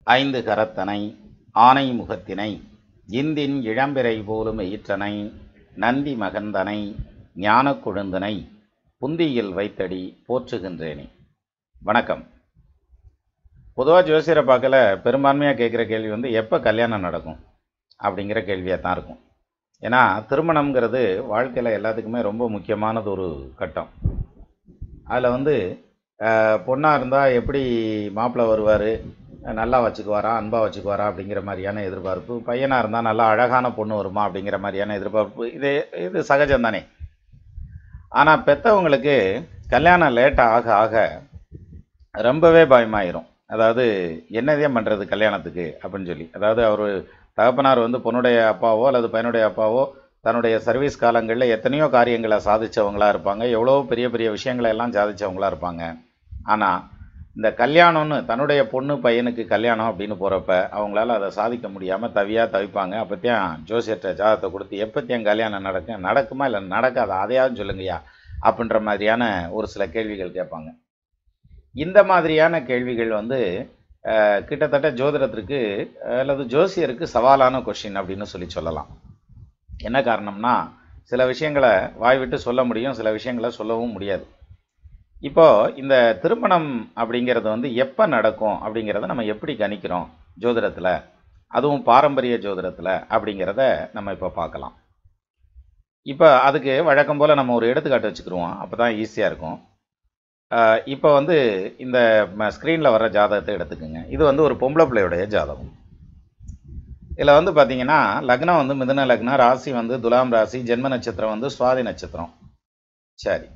ஐந்து கரத்தனை ஆனை முகத்தினை இந்தின் இளம்பிறை போலும் எயிற்றனை நந்தி மகந்தனை ஞானக் கொழுந்தனை புந்தியில் வைத்தடி போற்றுகின்றேனே வணக்கம் பொதுவாக ஜோசியரை பார்க்கல பெரும்பான்மையாக கேட்குற கேள்வி வந்து எப்போ கல்யாணம் நடக்கும் அப்படிங்கிற கேள்வியாக தான் இருக்கும் ஏன்னா திருமணம்ங்கிறது வாழ்க்கையில் எல்லாத்துக்குமே ரொம்ப முக்கியமானது ஒரு கட்டம் அதில் வந்து பொண்ணாக இருந்தால் எப்படி மாப்பிள்ளை வருவார் நல்லா வச்சுக்குவாரா அன்பாக வச்சுக்குவாரா அப்படிங்கிற மாதிரியான எதிர்பார்ப்பு பையனாக இருந்தால் நல்லா அழகான பொண்ணு வருமா அப்படிங்கிற மாதிரியான எதிர்பார்ப்பு இது இது சகஜம் தானே ஆனால் பெற்றவங்களுக்கு கல்யாணம் லேட் ஆக ஆக ரொம்பவே பயமாயிரும் அதாவது என்னதே பண்ணுறது கல்யாணத்துக்கு அப்படின்னு சொல்லி அதாவது அவர் தகப்பனார் வந்து பொண்ணுடைய அப்பாவோ அல்லது பையனுடைய அப்பாவோ தன்னுடைய சர்வீஸ் காலங்களில் எத்தனையோ காரியங்களை சாதித்தவங்களா இருப்பாங்க எவ்வளோ பெரிய பெரிய விஷயங்களை எல்லாம் சாதித்தவங்களா இருப்பாங்க ஆனால் இந்த கல்யாணம்னு தன்னுடைய பொண்ணு பையனுக்கு கல்யாணம் அப்படின்னு போகிறப்ப அவங்களால அதை சாதிக்க முடியாமல் தவியாக தவிப்பாங்க அப்போத்தையும் ஜோசியர்கிட்ட ஜாதகத்தை கொடுத்து எப்போத்தையும் கல்யாணம் நடக்கும் நடக்குமா இல்லை நடக்காதா அதையாவது சொல்லுங்கய்யா அப்படின்ற மாதிரியான ஒரு சில கேள்விகள் கேட்பாங்க இந்த மாதிரியான கேள்விகள் வந்து கிட்டத்தட்ட ஜோதிடத்திற்கு அல்லது ஜோசியருக்கு சவாலான கொஷின் அப்படின்னு சொல்லி சொல்லலாம் என்ன காரணம்னா சில விஷயங்களை வாய் விட்டு சொல்ல முடியும் சில விஷயங்களை சொல்லவும் முடியாது இப்போ இந்த திருமணம் அப்படிங்கிறது வந்து எப்போ நடக்கும் அப்படிங்கிறத நம்ம எப்படி கணிக்கிறோம் ஜோதிடத்தில் அதுவும் பாரம்பரிய ஜோதிடத்தில் அப்படிங்கிறத நம்ம இப்போ பார்க்கலாம் இப்போ அதுக்கு வழக்கம் போல் நம்ம ஒரு எடுத்துக்காட்டு வச்சுக்கிருவோம் அப்போ தான் ஈஸியாக இருக்கும் இப்போ வந்து இந்த ஸ்க்ரீனில் வர்ற ஜாதகத்தை எடுத்துக்கோங்க இது வந்து ஒரு பொம்பளை பிள்ளையுடைய ஜாதகம் இதில் வந்து பார்த்தீங்கன்னா லக்னம் வந்து மிதுன லக்னம் ராசி வந்து துலாம் ராசி ஜென்ம நட்சத்திரம் வந்து சுவாதி நட்சத்திரம் சரி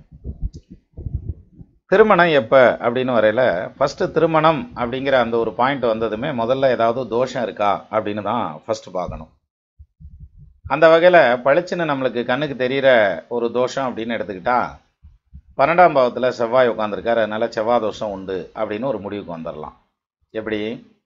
திருமணம் எப்போ அப்படின்னு வரையில் ஃபஸ்ட்டு திருமணம் அப்படிங்கிற அந்த ஒரு பாயிண்ட் வந்ததுமே முதல்ல ஏதாவது தோஷம் இருக்கா அப்படின்னு தான் ஃபஸ்ட்டு பார்க்கணும் அந்த வகையில் பளிச்சுன்னு நம்மளுக்கு கண்ணுக்கு தெரிகிற ஒரு தோஷம் அப்படின்னு எடுத்துக்கிட்டா பன்னெண்டாம் பாவத்தில் செவ்வாய் உட்காந்துருக்காரு அதனால் செவ்வாய் தோஷம் உண்டு அப்படின்னு ஒரு முடிவுக்கு வந்துடலாம் எப்படி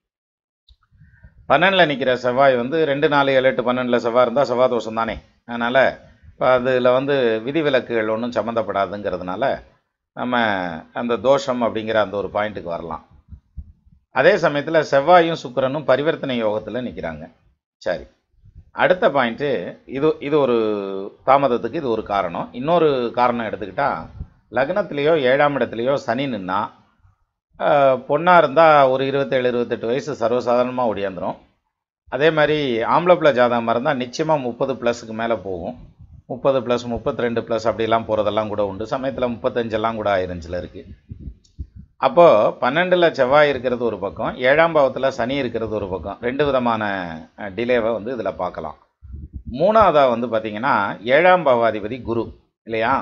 பன்னெண்டில் நிற்கிற செவ்வாய் வந்து ரெண்டு நாலு ஏழு எட்டு பன்னெண்டில் செவ்வாய் இருந்தால் செவ்வாய் தோஷம் தானே அதனால் இப்போ அதில் வந்து விதிவிலக்குகள் ஒன்றும் சம்மந்தப்படாதுங்கிறதுனால நம்ம அந்த தோஷம் அப்படிங்கிற அந்த ஒரு பாயிண்ட்டுக்கு வரலாம் அதே சமயத்தில் செவ்வாயும் சுக்கரனும் பரிவர்த்தனை யோகத்தில் நிற்கிறாங்க சரி அடுத்த பாயிண்ட்டு இது இது ஒரு தாமதத்துக்கு இது ஒரு காரணம் இன்னொரு காரணம் எடுத்துக்கிட்டா லக்னத்துலேயோ ஏழாம் இடத்துலையோ சனி நின்னா பொண்ணாக இருந்தால் ஒரு இருபத்தேழு இருபத்தெட்டு வயசு சர்வசாதாரணமாக ஒடியாந்துடும் அதே மாதிரி ஆம்பளை பிள்ளை ஜாதகமாக இருந்தால் நிச்சயமாக முப்பது ப்ளஸுக்கு மேலே போகும் முப்பது ப்ளஸ் முப்பத்தி ரெண்டு ப்ளஸ் அப்படிலாம் போகிறதெல்லாம் கூட உண்டு சமயத்தில் முப்பத்தஞ்செல்லாம் கூட ஆயிருஞ்சில் இருக்குது அப்போது பன்னெண்டில் செவ்வாய் இருக்கிறது ஒரு பக்கம் ஏழாம் பாவத்தில் சனி இருக்கிறது ஒரு பக்கம் ரெண்டு விதமான டிலேவை வந்து இதில் பார்க்கலாம் மூணாவதாக வந்து பார்த்திங்கன்னா ஏழாம் பாவாதிபதி குரு இல்லையா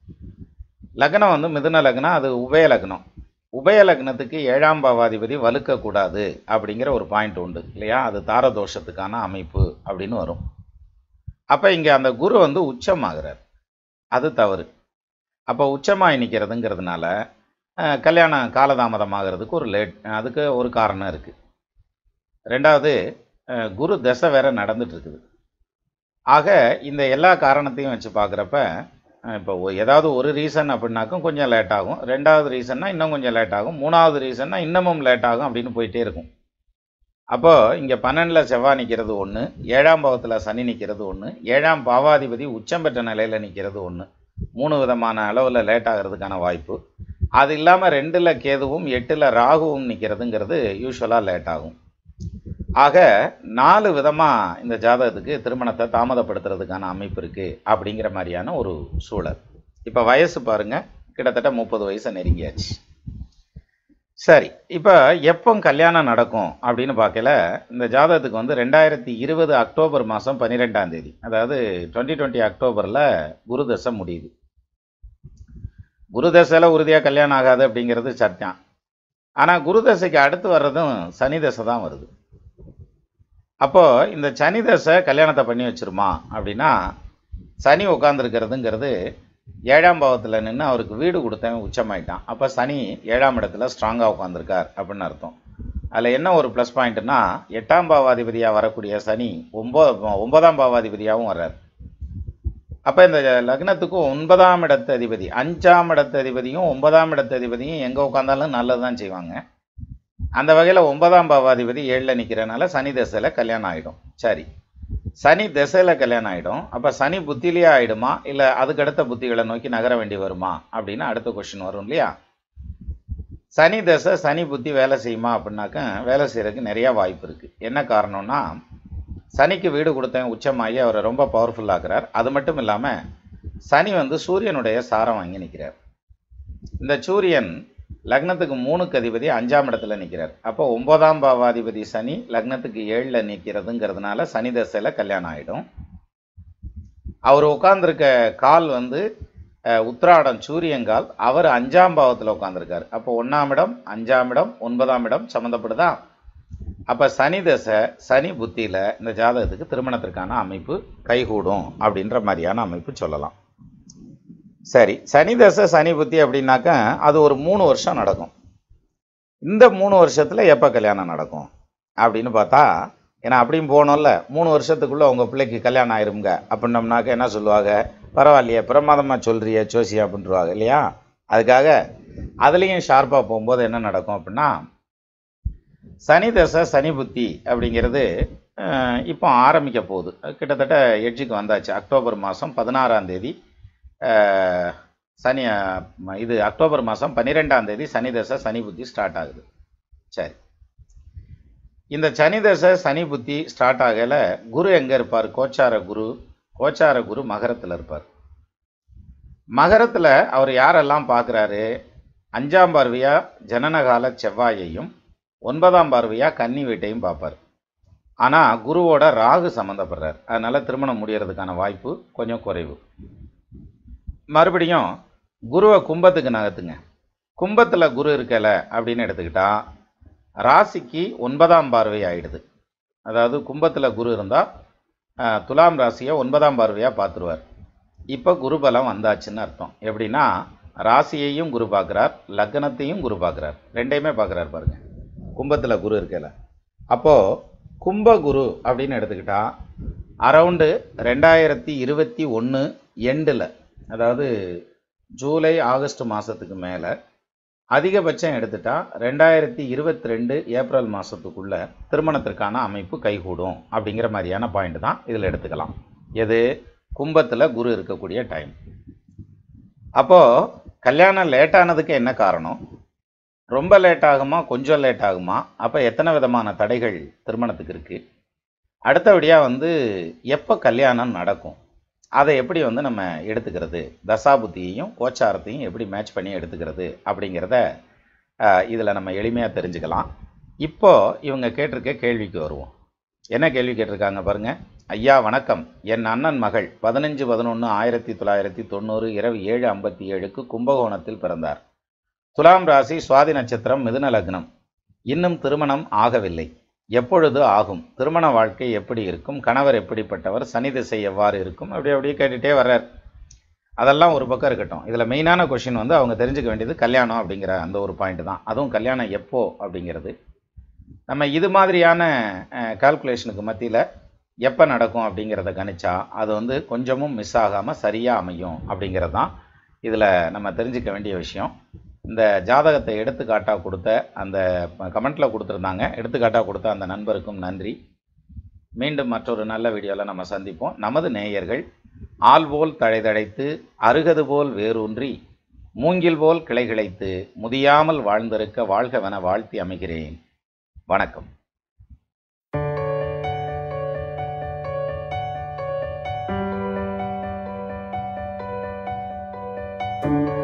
லக்னம் வந்து மிதுன லக்னம் அது உபய லக்னம் உபய லக்னத்துக்கு ஏழாம் பாவாதிபதி வலுக்கக்கூடாது அப்படிங்கிற ஒரு பாயிண்ட் உண்டு இல்லையா அது தாரதோஷத்துக்கான அமைப்பு அப்படின்னு வரும் அப்போ இங்கே அந்த குரு வந்து உச்சமாகிறார் அது தவறு அப்போ உச்சமாக நிற்கிறதுங்கிறதுனால கல்யாணம் காலதாமதமாகிறதுக்கு ஒரு லேட் அதுக்கு ஒரு காரணம் இருக்குது ரெண்டாவது குரு தசை வேற நடந்துட்டு இருக்குது ஆக இந்த எல்லா காரணத்தையும் வச்சு பார்க்குறப்ப இப்போ ஏதாவது ஒரு ரீசன் அப்படின்னாக்கும் கொஞ்சம் லேட் ஆகும் ரெண்டாவது ரீசன்னா இன்னும் கொஞ்சம் லேட் ஆகும் மூணாவது ரீசன்னா இன்னமும் லேட் ஆகும் அப்படின்னு போயிட்டே இருக்கும் அப்போது இங்கே பன்னெண்டில் செவ்வாய் நிற்கிறது ஒன்று ஏழாம் பாவத்தில் சனி நிற்கிறது ஒன்று ஏழாம் பாவாதிபதி உச்சம் பெற்ற நிலையில் நிற்கிறது ஒன்று மூணு விதமான அளவில் லேட் ஆகிறதுக்கான வாய்ப்பு அது இல்லாமல் ரெண்டில் கேதுவும் எட்டில் ராகுவும் நிற்கிறதுங்கிறது யூஸ்வலாக லேட் ஆகும் ஆக நாலு விதமாக இந்த ஜாதகத்துக்கு திருமணத்தை தாமதப்படுத்துறதுக்கான அமைப்பு இருக்குது அப்படிங்கிற மாதிரியான ஒரு சூழல் இப்போ வயசு பாருங்கள் கிட்டத்தட்ட முப்பது வயசை நெருங்கியாச்சு சரி இப்போ எப்போ கல்யாணம் நடக்கும் அப்படின்னு பார்க்கல இந்த ஜாதகத்துக்கு வந்து ரெண்டாயிரத்தி இருபது அக்டோபர் மாதம் பன்னிரெண்டாம் தேதி அதாவது டுவெண்ட்டி டுவெண்ட்டி அக்டோபரில் குரு தசை முடியுது குரு தசையில் உறுதியாக கல்யாணம் ஆகாது அப்படிங்கிறது சத்தியம் ஆனால் குரு தசைக்கு அடுத்து வர்றதும் சனி தசை தான் வருது அப்போது இந்த சனி தசை கல்யாணத்தை பண்ணி வச்சிருமா அப்படின்னா சனி உட்காந்துருக்கிறதுங்கிறது ஏழாம் பாவத்தில் நின்று அவருக்கு வீடு கொடுத்தவன் உச்சமாயிட்டான் அப்போ சனி ஏழாம் இடத்துல ஸ்ட்ராங்காக உட்காந்துருக்கார் அப்படின்னு அர்த்தம் அதில் என்ன ஒரு ப்ளஸ் பாயிண்ட்னா எட்டாம் பாவாதிபதியாக வரக்கூடிய சனி ஒம்போ ஒன்பதாம் பாவாதிபதியாகவும் வர்றார் அப்போ இந்த லக்னத்துக்கும் ஒன்பதாம் இடத்து அதிபதி அஞ்சாம் இடத்து அதிபதியும் ஒன்பதாம் இடத்து அதிபதியும் எங்கே உட்காந்தாலும் நல்லது தான் செய்வாங்க அந்த வகையில் ஒன்பதாம் பாவாதிபதி ஏழில் நிற்கிறனால சனி தசையில் கல்யாணம் ஆகிடும் சரி சனி திசையில் கல்யாணம் ஆகிடும் அப்போ சனி புத்திலேயே ஆகிடுமா இல்லை அதுக்கடுத்த புத்திகளை நோக்கி நகர வேண்டி வருமா அப்படின்னு அடுத்த கொஸ்டின் வரும் இல்லையா சனி தசை சனி புத்தி வேலை செய்யுமா அப்படின்னாக்க வேலை செய்கிறதுக்கு நிறையா வாய்ப்பு இருக்குது என்ன காரணம்னா சனிக்கு வீடு கொடுத்தேன் உச்சமாகி அவரை ரொம்ப பவர்ஃபுல்லாக்குறார் அது மட்டும் இல்லாமல் சனி வந்து சூரியனுடைய சாரம் வாங்கி நிற்கிறார் இந்த சூரியன் லக்னத்துக்கு மூணுக்கு அதிபதி அஞ்சாம் இடத்துல நிற்கிறார் அப்போ ஒன்பதாம் பாவாதிபதி சனி லக்னத்துக்கு ஏழில் நிற்கிறதுங்கிறதுனால சனி தசையில் கல்யாணம் ஆகிடும் அவர் உட்கார்ந்துருக்க கால் வந்து அஹ், உத்திராடம் சூரியங்கால் அவர் அஞ்சாம் பாவத்தில் உட்காந்துருக்காரு அப்போ ஒன்றாம் இடம் அஞ்சாம் இடம் ஒன்பதாம் இடம் சம்மந்தப்படுதா அப்போ சனி தசை சனி புத்தியில் இந்த ஜாதகத்துக்கு திருமணத்திற்கான அமைப்பு கைகூடும் அப்படின்ற மாதிரியான அமைப்பு சொல்லலாம் சரி சனி தசை சனி புத்தி அப்படின்னாக்கா அது ஒரு மூணு வருஷம் நடக்கும் இந்த மூணு வருஷத்தில் எப்போ கல்யாணம் நடக்கும் அப்படின்னு பார்த்தா ஏன்னா அப்படியும் போகணும்ல மூணு வருஷத்துக்குள்ளே உங்கள் பிள்ளைக்கு கல்யாணம் ஆயிருங்க அப்படின்னம்னாக்க என்ன சொல்லுவாங்க பரவாயில்லையே பிரமாதமாக சொல்கிறிய ஜோசி அப்படின்ட்டுருவாங்க இல்லையா அதுக்காக அதுலேயும் ஷார்ப்பாக போகும்போது என்ன நடக்கும் அப்படின்னா சனி தசை சனி புத்தி அப்படிங்கிறது அஹ், இப்போ ஆரம்பிக்க போகுது கிட்டத்தட்ட எட்ஜுக்கு வந்தாச்சு அக்டோபர் மாதம் பதினாறாம் தேதி அஹ், சனி அஹ், ம- இது அக்டோபர் மாதம் பன்னிரெண்டாம் தேதி சனி தசை சனி புத்தி ஸ்டார்ட் ஆகுது சரி இந்த சனி தசை சனி புத்தி ஸ்டார்ட் ஆகல குரு எங்கே இருப்பார் கோச்சார குரு கோச்சார குரு மகரத்தில் இருப்பார் மகரத்தில் அவர் யாரெல்லாம் பார்க்குறாரு அஞ்சாம் பார்வையா ஜனனகால செவ்வாயையும் ஒன்பதாம் பார்வையா கன்னி வீட்டையும் பார்ப்பார் ஆனால் குருவோட ராகு சம்மந்தப்படுறார் அதனால திருமணம் முடியறதுக்கான வாய்ப்பு கொஞ்சம் குறைவு மறுபடியும் குருவை கும்பத்துக்கு நகர்த்துங்க கும்பத்தில் குரு இருக்கல அப்படின்னு எடுத்துக்கிட்டா ராசிக்கு ஒன்பதாம் பார்வை ஆயிடுது அதாவது கும்பத்தில் குரு இருந்தால் துலாம் ராசியை ஒன்பதாம் பார்வையாக பார்த்துருவார் இப்போ குருபலம் வந்தாச்சுன்னு அர்த்தம் எப்படின்னா ராசியையும் குரு பார்க்குறார் லக்னத்தையும் குரு பார்க்குறார் ரெண்டையுமே பார்க்குறார் பாருங்க கும்பத்தில் குரு இருக்கல அப்போது கும்ப குரு அப்படின்னு எடுத்துக்கிட்டா அரவுண்டு ரெண்டாயிரத்தி இருபத்தி ஒன்று எண்டில் அதாவது ஜூலை ஆகஸ்ட் மாதத்துக்கு மேலே அதிகபட்சம் எடுத்துட்டா ரெண்டாயிரத்தி இருபத்தி ரெண்டு ஏப்ரல் மாதத்துக்குள்ள திருமணத்திற்கான அமைப்பு கைகூடும் அப்படிங்கிற மாதிரியான பாயிண்ட் தான் இதில் எடுத்துக்கலாம் எது கும்பத்தில் குரு இருக்கக்கூடிய டைம் அப்போது கல்யாணம் லேட் ஆனதுக்கு என்ன காரணம் ரொம்ப லேட் ஆகுமா கொஞ்சம் லேட் ஆகுமா அப்போ எத்தனை விதமான தடைகள் திருமணத்துக்கு இருக்குது அடுத்தபடியாக வந்து எப்போ கல்யாணம் நடக்கும் அதை எப்படி வந்து நம்ம எடுத்துக்கிறது தசாபுத்தியையும் கோச்சாரத்தையும் எப்படி மேட்ச் பண்ணி எடுத்துக்கிறது அப்படிங்கிறத இதில் நம்ம எளிமையாக தெரிஞ்சுக்கலாம் இப்போ இவங்க கேட்டிருக்க கேள்விக்கு வருவோம் என்ன கேள்வி கேட்டிருக்காங்க பாருங்க ஐயா வணக்கம் என் அண்ணன் மகள் பதினஞ்சு பதினொன்று ஆயிரத்தி தொள்ளாயிரத்தி தொண்ணூறு இரவு ஏழு ஐம்பத்தி ஏழுக்கு கும்பகோணத்தில் பிறந்தார் துலாம் ராசி சுவாதி நட்சத்திரம் மிதுன லக்னம் இன்னும் திருமணம் ஆகவில்லை எப்பொழுது ஆகும் திருமண வாழ்க்கை எப்படி இருக்கும் கணவர் எப்படிப்பட்டவர் சனி திசை எவ்வாறு இருக்கும் அப்படி அப்படியே கேட்டுகிட்டே வர்றார் அதெல்லாம் ஒரு பக்கம் இருக்கட்டும் இதில் மெயினான கொஷின் வந்து அவங்க தெரிஞ்சுக்க வேண்டியது கல்யாணம் அப்படிங்கிற அந்த ஒரு பாயிண்ட் தான் அதுவும் கல்யாணம் எப்போ அப்படிங்கிறது நம்ம இது மாதிரியான கால்குலேஷனுக்கு மத்தியில் எப்போ நடக்கும் அப்படிங்கிறத கணிச்சா அது வந்து கொஞ்சமும் மிஸ் ஆகாமல் சரியாக அமையும் அப்படிங்கிறது தான் இதில் நம்ம தெரிஞ்சுக்க வேண்டிய விஷயம் இந்த ஜாதகத்தை எடுத்துக்காட்டாக கொடுத்த அந்த கமெண்ட்டில் கொடுத்துருந்தாங்க எடுத்துக்காட்டாக கொடுத்த அந்த நண்பருக்கும் நன்றி மீண்டும் மற்றொரு நல்ல வீடியோவில் நம்ம சந்திப்போம் நமது நேயர்கள் ஆள் போல் தழைதழைத்து அருகது போல் வேரூன்றி மூங்கில் போல் கிளை கிளைத்து முதியாமல் வாழ்ந்திருக்க வாழ்கவென வாழ்த்தி அமைகிறேன் வணக்கம் thank you